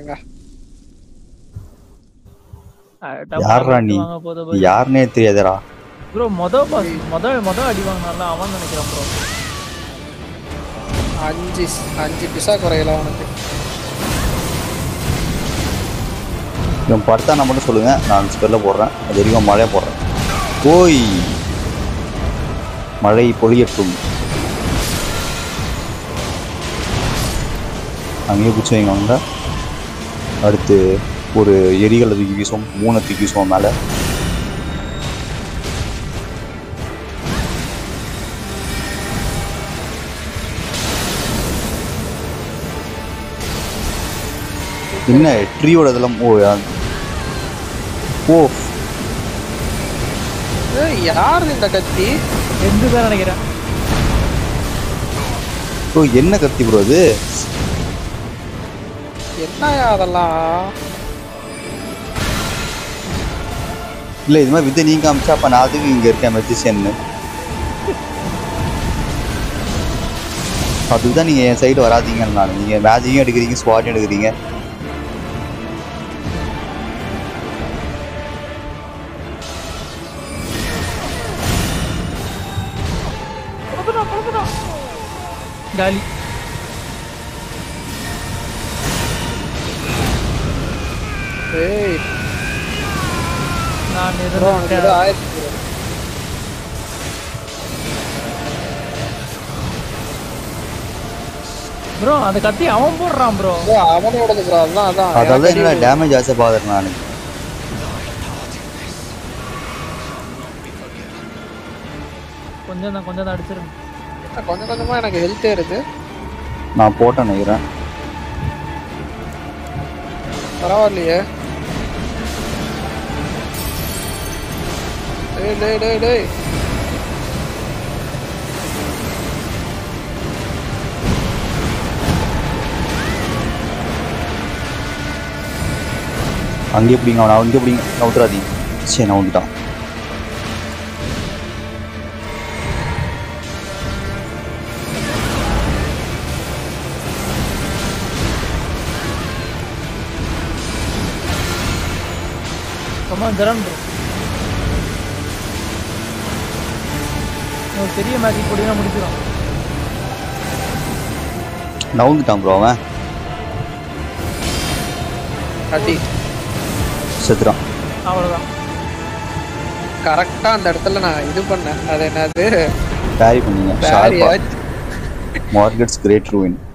வாங்க யார்ரா நீ யாருன்னே தெரியாதடா ப்ரோ மொத பாஸ் மொத மொத அடி வாங்கினால அவன் நினைக்கிறான் ப்ரோ அஞ்சு அஞ்சு பிசா குறையல உனக்கு இவன் படுத்தா நான் மட்டும் சொல்லுங்க நான் ஸ்பெல்ல போடுறேன் அது வரைக்கும் மழையை போடுறேன் ஓய் மழை பொழியட்டும் அங்கேயே பிடிச்சி வைங்க அவங்க அடுத்து ஒரு எரிகளை தூக்கி வீசுவோம் மூணை தூக்கி வீசுவோம் மேலே என்ன ட்ரீயோட இதெல்லாம் ஓ யா- ஓ ஏய், யாரு இந்த கத்தி எந்த தான் நினைக்கிறேன் ஓ என்ன கத்தி ப்ரோ அது என்னயா அதெல்லாம் இல்லை இது மாதிரி வித்தை நீங்க காமிச்சா அப்போ நான் அதுக்கு இங்கே இருக்கேன் மெஜிஷியன்னு அதுக்கு தான் நீங்கள் என் சைடு வராதீங்கன்னு நான் நீங்கள் மேஜிக்கும் எடுக்கிறீங்க ஸ்குவாட்டும் எடுக்கிறீங்க காலி ஏய் நான் bro, உனக்கு ஏதோ எதிர்த்து ஆயிடுச்சு bro. ப்ரோ அந்த கத்தி அவன் போடுறான் ப்ரோ bro, அவனோடது ப்ரோ அதான் அதான் அதாவது எனக்கு என்னடா அடி- டேமேஜ் ஆசை பார்க்குறேன் நான் கொஞ்சம் தான் கொஞ்சம் தான் அடிச்சிருங்க கொஞ்சம் கொஞ்சமா எனக்கு ஹெல்த் ஏறுது நான் போட்டேன் நினைக்கிறேன் பரவாயில்லையே டேய் டேய் டேய் டேய் அங்கே எப்படிங்க அவனை அங்கே எப்படிங்க நவுத்துறாதீங்க சரி நான் வந்துட்டான் ரொம்ப திறன் ப்ரோ ஒரு பெரிய மேஜிக் போட்டினா முடிச்சிடும் நவுந்துட்டான் ப்ரோ அவன் அடி செத்துறான் அவ்வளோதான் கரெக்டா அந்த இடத்துல நான் இது பண்ணேன் அது என்னது கேரி பண்ணீங்க Parry ஷார்ப்பா ஆச்சு. Markets great ruin